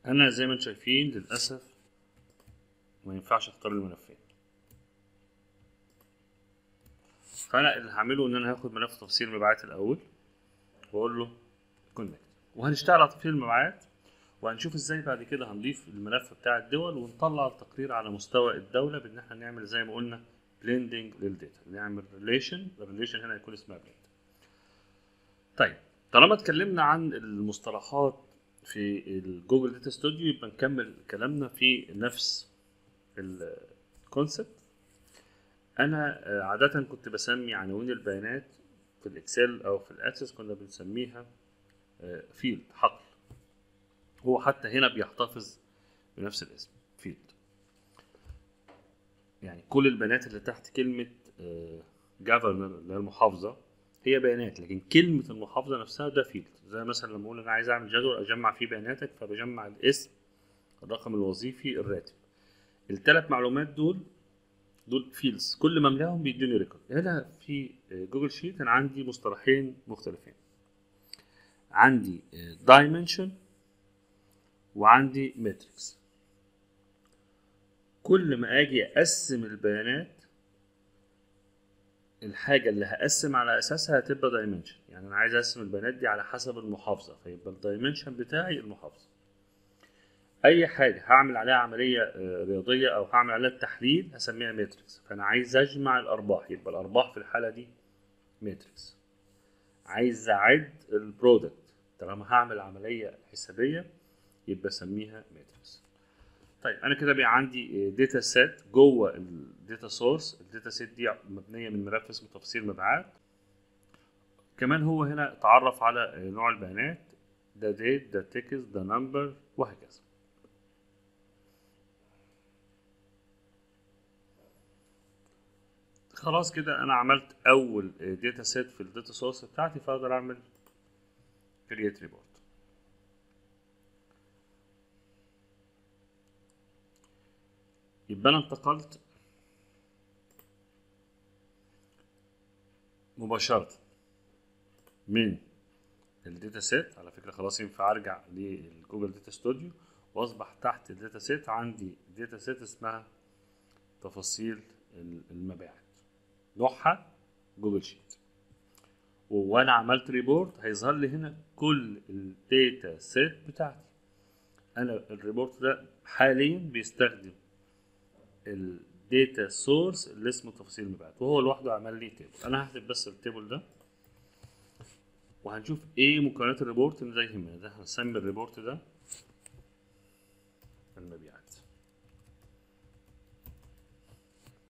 انا زي ما انتم شايفين للاسف ما ينفعش اختار الملفين فانا اللي هعمله ان انا هاخد ملف تفصيل المبيعات الاول واقول له كونكت وهنشتغل على تفصيل المبيعات وهنشوف ازاي بعد كده هنضيف الملف بتاع الدول ونطلع التقرير على مستوى الدوله بان احنا نعمل زي ما قلنا بليندنج للداتا نعمل ريليشن الريليشن هنا يكون اسمها بليند طيب طالما اتكلمنا عن المصطلحات في الجوجل داتا ستوديو يبقى نكمل كلامنا في نفس الكونسبت انا عاده كنت بسمي عناوين البيانات في الاكسل او في الاسس كنا بنسميها فيلد حقل هو حتى هنا بيحتفظ بنفس الاسم فيلد يعني كل البيانات اللي تحت كلمة جافرنر اللي هي المحافظة هي بيانات لكن كلمة المحافظة نفسها ده فيلد زي مثلا لما أقول أنا عايز أعمل جدول أجمع فيه بياناتك فبجمع الاسم الرقم الوظيفي الراتب الثلاث معلومات دول دول فيلدز كل ما املاهم بيدوني ريكورد هنا في جوجل شيت انا عندي مصطلحين مختلفين عندي دايمنشن وعندي ماتريكس كل ما اجي اقسم البيانات الحاجه اللي هقسم على اساسها هتبقى دايمنشن يعني انا عايز اقسم البيانات دي على حسب المحافظه فيبقى الدايمنشن بتاعي المحافظه اي حاجه هعمل عليها عمليه رياضيه او هعمل عليها التحليل هسميها ماتريكس فانا عايز اجمع الارباح يبقى الارباح في الحاله دي ماتريكس عايز اعد البرودكت طالما هعمل عمليه حسابيه يبقى اسميها ماتريكس طيب انا كده بقى عندي داتا سيت جوه الداتا سورس الداتا سيت دي مبنيه من ملف اسمه تفصيل مبيعات كمان هو هنا اتعرف على نوع البيانات ده ديت ده تكست ده نمبر وهكذا خلاص كده انا عملت اول داتا سيت في الداتا سورس بتاعتي فاقدر اعمل كرييت ريبورت يبقى انا انتقلت مباشرة من الداتا سيت على فكرة خلاص ينفع ارجع للجوجل داتا ستوديو واصبح تحت الداتا سيت عندي داتا سيت اسمها تفاصيل المبيعات نوعها جوجل شيت وانا عملت ريبورت هيظهر لي هنا كل الداتا سيت بتاعتي انا الريبورت ده حاليا بيستخدم الداتا سورس اللي اسمه تفاصيل المبيعات وهو لوحده عمل لي تيبل انا هكتب بس التيبل ده وهنشوف ايه مكونات الريبورت اللي ده يهمنا ده هنسمي الريبورت ده المبيعات